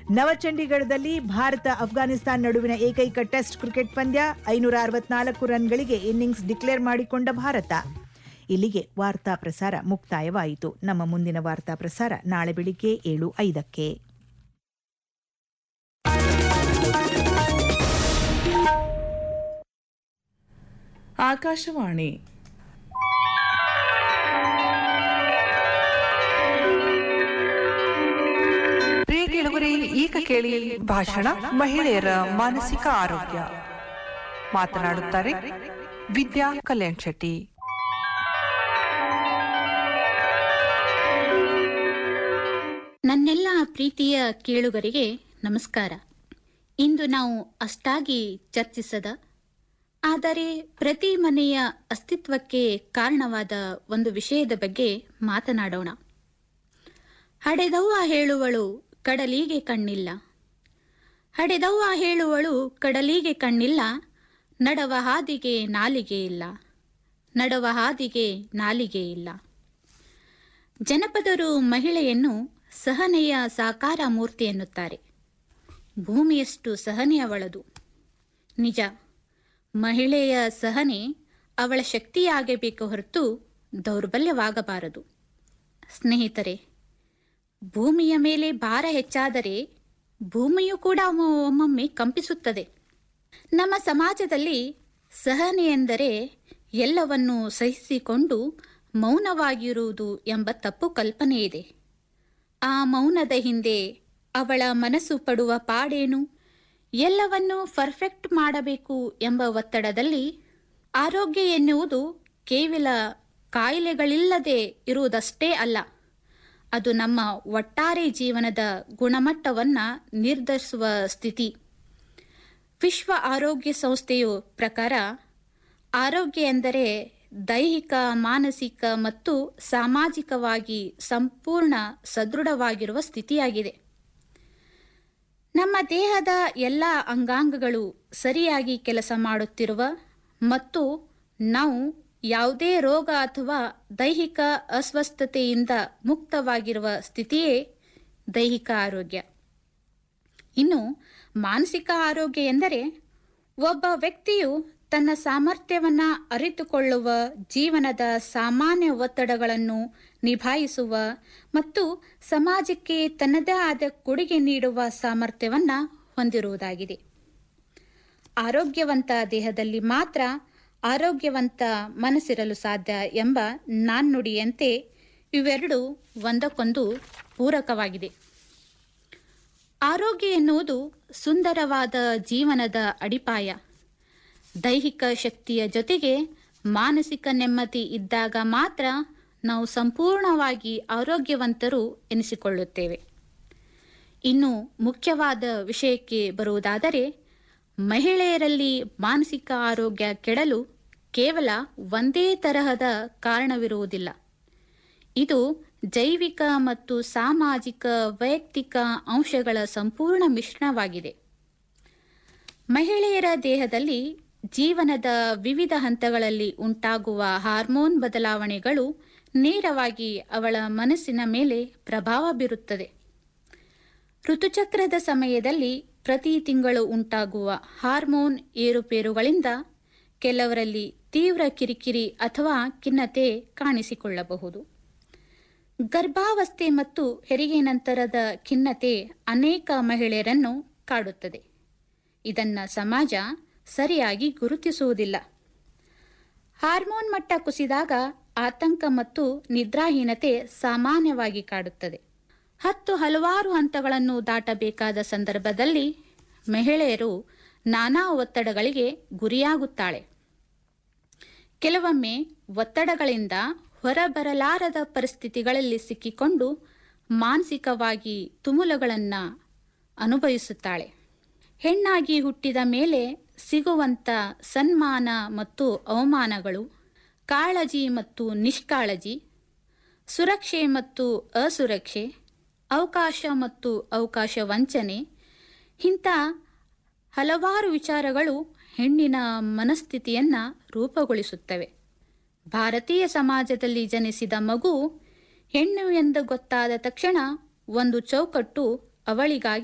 ನವಚಂಡೀಗಢದಲ್ಲಿ ಭಾರತ ಅಫ್ಘಾನಿಸ್ತಾನ ನಡುವಿನ ಏಕೈಕ test cricket ಪಂದ್ಯ ಐನೂರ ಅರವತ್ನಾಲ್ಕು ರನ್ಗಳಿಗೆ ಇನ್ನಿಂಗ್ಸ್ ಡಿಕ್ಲೇರ್ ಮಾಡಿಕೊಂಡ ಭಾರತ ಇಲ್ಲಿಗೆ ವಾರ್ತಾ ಪ್ರಸಾರ ಮುಕ್ತಾಯವಾಯಿತು ನಮ್ಮ ಮುಂದಿನ ವಾರ್ತಾ ಪ್ರಸಾರ ನಾಳೆ ಬೆಳಿಗ್ಗೆ ಏಳು ಐದಕ್ಕೆ ಆಕಾಶವಾಣಿ ಪ್ರಿಯ ಕೇಳುಗರೆ ಈಗ ಕೇಳಿ ಭಾಷಣ ಮಹಿಳೆಯರ ಮಾನಸಿಕ ಆರೋಗ್ಯ ಮಾತನಾಡುತ್ತಾರೆ ವಿದ್ಯಾ ಕಲ್ಯಾಣ್ ಶೆಟ್ಟಿ ನನ್ನೆಲ್ಲ ಪ್ರೀತಿಯ ಕೇಳುಗರಿಗೆ ನಮಸ್ಕಾರ ಇಂದು ನಾವು ಅಷ್ಟಾಗಿ ಚರ್ಚಿಸದ ಆದರೆ ಪ್ರತಿ ಮನೆಯ ಅಸ್ತಿತ್ವಕ್ಕೆ ಕಾರಣವಾದ ಒಂದು ವಿಷಯದ ಬಗ್ಗೆ ಮಾತನಾಡೋಣ ಹಡೆದವ್ವ ಹೇಳುವಳು ಕಡಲಿಗೆ ಕಣ್ಣಿಲ್ಲ ಹಡೆದವ್ವ ಹೇಳುವಳು ಕಡಲಿಗೆ ಕಣ್ಣಿಲ್ಲ ನಡವ ಹಾದಿಗೆ ನಾಲಿಗೆ ಇಲ್ಲ ನಡವ ಹಾದಿಗೆ ನಾಲಿಗೆ ಇಲ್ಲ ಜನಪದರು ಮಹಿಳೆಯನ್ನು ಸಹನೆಯ ಸಾಕಾರ ಮೂರ್ತಿ ಎನ್ನುತ್ತಾರೆ ಭೂಮಿಯಷ್ಟು ಸಹನೆಯವಳದು ನಿಜ ಮಹಿಳೆಯ ಸಹನೆ ಅವಳ ಶಕ್ತಿಯಾಗಬೇಕು ಹೊರತು ದೌರ್ಬಲ್ಯವಾಗಬಾರದು ಸ್ನೇಹಿತರೆ ಭೂಮಿಯ ಮೇಲೆ ಭಾರ ಹೆಚ್ಚಾದರೆ ಭೂಮಿಯು ಕೂಡ ಒಮ್ಮ- ಒಮ್ಮೊಮ್ಮೆ ಕಂಪಿಸುತ್ತದೆ ನಮ್ಮ ಸಮಾಜದಲ್ಲಿ ಸಹನೆ ಎಂದರೆ ಎಲ್ಲವನ್ನೂ ಸಹಿಸಿಕೊಂಡು ಮೌನವಾಗಿರುವುದು ಎಂಬ ತಪ್ಪು ಕಲ್ಪನೆ ಇದೆ ಆ ಮೌನದ ಹಿಂದೆ ಅವಳ ಮನಸ್ಸು ಪಡುವ ಪಾಡೇನು ಎಲ್ಲವನ್ನೂ ಪರ್ಫೆಕ್ಟ್ ಮಾಡಬೇಕು ಎಂಬ ಒತ್ತಡದಲ್ಲಿ ಆರೋಗ್ಯ ಎನ್ನುವುದು ಕೇವಲ ಕಾಯಿಲೆಗಳಿಲ್ಲದೆ ಇರುವುದಷ್ಟೇ ಅಲ್ಲ ಅದು ನಮ್ಮ ಒಟ್ಟಾರೆ ಜೀವನದ ಗುಣಮಟ್ಟವನ್ನು ನಿರ್ಧರಿಸುವ ಸ್ಥಿತಿ ವಿಶ್ವ ಆರೋಗ್ಯ ಸಂಸ್ಥೆಯು ಪ್ರಕಾರ ಆರೋಗ್ಯ ಎಂದರೆ ದೈಹಿಕ ಮಾನಸಿಕ ಮತ್ತು ಸಾಮಾಜಿಕವಾಗಿ ಸಂಪೂರ್ಣ ಸದೃಢವಾಗಿರುವ ಸ್ಥಿತಿಯಾಗಿದೆ ನಮ್ಮ ದೇಹದ ಎಲ್ಲ ಅಂಗಾಂಗಗಳು ಸರಿಯಾಗಿ ಕೆಲಸ ಮಾಡುತ್ತಿರುವ ಮತ್ತು ನಾವು ಯಾವುದೇ ರೋಗ ಅಥವಾ ದೈಹಿಕ ಅಸ್ವಸ್ಥತೆಯಿಂದ ಮುಕ್ತವಾಗಿರುವ ಸ್ಥಿತಿಯೇ ದೈಹಿಕ ಆರೋಗ್ಯ ಇನ್ನು ಮಾನಸಿಕ ಆರೋಗ್ಯ ಎಂದರೆ ಒಬ್ಬ ವ್ಯಕ್ತಿಯು ತನ್ನ ಸಾಮರ್ಥ್ಯವನ್ನ ಅರಿತುಕೊಳ್ಳುವ ಜೀವನದ ಸಾಮಾನ್ಯ ಒತ್ತಡಗಳನ್ನು ನಿಭಾಯಿಸುವ ಮತ್ತು ಸಮಾಜಕ್ಕೆ ತನ್ನದೇ ಆದ ಕೊಡುಗೆ ನೀಡುವ ಸಾಮರ್ಥ್ಯವನ್ನ ಹೊಂದಿರುವುದಾಗಿದೆ ಆರೋಗ್ಯವಂತ ದೇಹದಲ್ಲಿ ಮಾತ್ರ ಆರೋಗ್ಯವಂತ ಮನಸ್ಸಿರಲು ಸಾಧ್ಯ ಎಂಬ ನಾಣ್ಣುಡಿಯಂತೆ ಇವೆರಡು ಒಂದಕ್ಕೊಂದು ಪೂರಕವಾಗಿದೆ ಆರೋಗ್ಯ ಎನ್ನುವುದು ಸುಂದರವಾದ ಜೀವನದ ಅಡಿಪಾಯ ದೈಹಿಕ ಶಕ್ತಿಯ ಜೊತೆಗೆ ಮಾನಸಿಕ ನೆಮ್ಮದಿ ಇದ್ದಾಗ ಮಾತ್ರ ನಾವು ಸಂಪೂರ್ಣವಾಗಿ ಆರೋಗ್ಯವಂತರು ಎನಿಸಿಕೊಳ್ಳುತ್ತೇವೆ ಇನ್ನು ಮುಖ್ಯವಾದ ವಿಷಯಕ್ಕೆ ಬರುವುದಾದರೆ ಮಹಿಳೆಯರಲ್ಲಿ ಮಾನಸಿಕ ಆರೋಗ್ಯ ಕೆಡಲು ಕೇವಲ ಒಂದೇ ತರಹದ ಕಾರಣವಿರುವುದಿಲ್ಲ ಇದು ಜೈವಿಕ ಮತ್ತು ಸಾಮಾಜಿಕ ವೈಯಕ್ತಿಕ ಅಂಶಗಳ ಸಂಪೂರ್ಣ ಮಿಶ್ರಣವಾಗಿದೆ ಮಹಿಳೆಯರ ದೇಹದಲ್ಲಿ ಜೀವನದ ವಿವಿಧ ಹಂತಗಳಲ್ಲಿ ಉಂಟಾಗುವ ಹಾರ್ಮೋನ್ ಬದಲಾವಣೆಗಳು ನೇರವಾಗಿ ಅವಳ ಮನಸ್ಸಿನ ಮೇಲೆ ಪ್ರಭಾವ ಬೀರುತ್ತದೆ ಋತುಚಕ್ರದ ಸಮಯದಲ್ಲಿ ಪ್ರತಿ ತಿಂಗಳು ಉಂಟಾಗುವ ಹಾರ್ಮೋನ್ ಏರುಪೇರುಗಳಿಂದ ಕೆಲವರಲ್ಲಿ ತೀವ್ರ ಕಿರಿಕಿರಿ ಅಥವಾ ಖಿನ್ನತೆ ಕಾಣಿಸಿಕೊಳ್ಳಬಹುದು ಗರ್ಭಾವಸ್ಥೆ ಮತ್ತು ಹೆರಿಗೆ ನಂತರದ ಖಿನ್ನತೆ ಅನೇಕ ಮಹಿಳೆಯರನ್ನು ಕಾಡುತ್ತದೆ ಇದನ್ನ ಸಮಾಜ ಸರಿಯಾಗಿ ಗುರುತಿಸುವುದಿಲ್ಲ ಹಾರ್ಮೋನ್ ಮಟ್ಟ ಕುಸಿದಾಗ ಆತಂಕ ಮತ್ತು ನಿದ್ರಾಹೀನತೆ ಸಾಮಾನ್ಯವಾಗಿ ಕಾಡುತ್ತದೆ ಹತ್ತು ಹಲವಾರು ಹಂತಗಳನ್ನು ದಾಟಬೇಕಾದ ಸಂದರ್ಭದಲ್ಲಿ ಮಹಿಳೆಯರು ನಾನಾ ಒತ್ತಡಗಳಿಗೆ ಗುರಿಯಾಗುತ್ತಾಳೆ ಕೆಲವೊಮ್ಮೆ ಒತ್ತಡಗಳಿಂದ ಹೊರಬರಲಾರದ ಪರಿಸ್ಥಿತಿಗಳಲ್ಲಿ ಸಿಕ್ಕಿಕೊಂಡು ಮಾನಸಿಕವಾಗಿ ತುಮುಲಗಳನ್ನು ಅನುಭವಿಸುತ್ತಾಳೆ ಹೆಣ್ಣಾಗಿ ಹುಟ್ಟಿದ ಮೇಲೆ ಸಿಗುವಂತ ಸನ್ಮಾನ ಮತ್ತು ಅವಮಾನಗಳು ಕಾಳಜಿ ಮತ್ತು ನಿಷ್ಕಾಳಜಿ ಸುರಕ್ಷೆ ಮತ್ತು ಅಸುರಕ್ಷೆ ಅವಕಾಶ ಮತ್ತು ಅವಕಾಶ ವಂಚನೆ ಇಂಥ ಹಲವಾರು ವಿಚಾರಗಳು ಹೆಣ್ಣಿನ ಮನಸ್ಥಿತಿಯನ್ನು ರೂಪುಗೊಳಿಸುತ್ತವೆ ಭಾರತೀಯ ಸಮಾಜದಲ್ಲಿ ಜನಿಸಿದ ಮಗು ಹೆಣ್ಣು ಎಂದು ಗೊತ್ತಾದ ತಕ್ಷಣ ಒಂದು ಚೌಕಟ್ಟು ಅವಳಿಗಾಗಿ